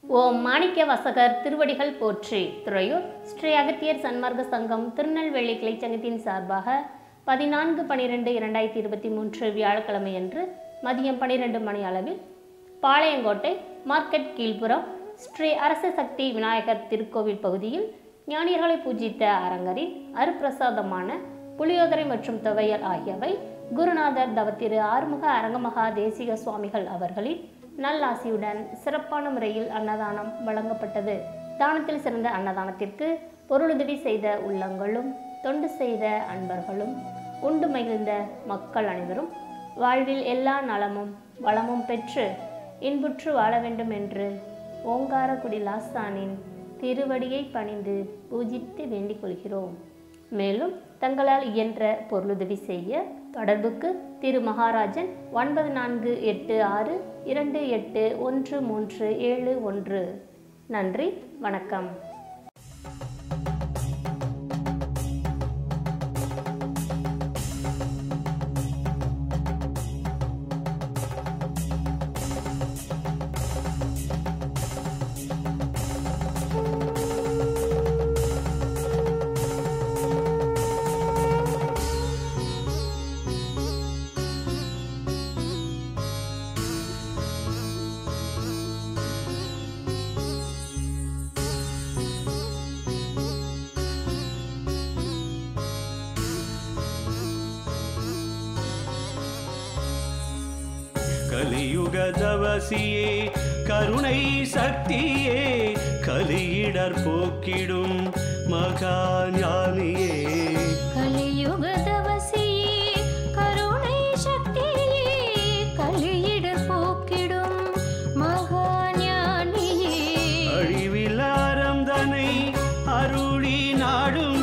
ஓம் மாணிக்க வசகர் திருவடிகள் போற்றி துறையூர் ஸ்ரீ அகத்தியர் சன்மார்க்க சங்கம் திருநெல்வேலி கிளைச்சங்கத்தின் சார்பாக பதினான்கு பனிரெண்டு இரண்டாயிரத்தி இருபத்தி மூன்று வியாழக்கிழமையன்று மதியம் பனிரெண்டு மணி அளவில் பாளையங்கோட்டை மார்க்கெட் கீழ்ப்புறம் ஸ்ரீ அரச சக்தி விநாயகர் திருக்கோவில் பகுதியில் ஞானியர்களை பூஜித்த அரங்கரின் அருப்பிரசாதமான புளியோதரை மற்றும் துவையல் ஆகியவை குருநாதர் தவத்திரு ஆறுமுக அரங்கமகா தேசிக சுவாமிகள் அவர்களின் நல்லாசியுடன் சிறப்பான முறையில் அன்னதானம் வழங்கப்பட்டது தானத்தில் சிறந்த அன்னதானத்திற்கு பொருளுதவி செய்த உள்ளங்களும் தொண்டு செய்த அன்பர்களும் உண்டு மகிழ்ந்த மக்கள் அனைவரும் வாழ்வில் எல்லா நலமும் வளமும் பெற்று இன்புற்று வாழ வேண்டும் என்று ஓங்காரக்குடி லாஸ்தானின் திருவடியை பணிந்து பூஜித்து வேண்டிக் கொள்கிறோம் மேலும் தங்களால் இயன்ற பொருளுதவி செய்ய தொடர்புக்கு திரு மகாராஜன் ஒன்பது நான்கு எட்டு ஆறு இரண்டு எட்டு ஒன்று மூன்று ஏழு ஒன்று நன்றி வணக்கம் கலியுக தவசியே கருணை சக்தியே கலியிடர் போக்கிடும் மகா ஞானியே கலியுக தவசியே கருணை சக்தியே கலியிடர் போக்கிடும் மகாஞானியே அழிவில்லாரம் தனை அருளி நாடும்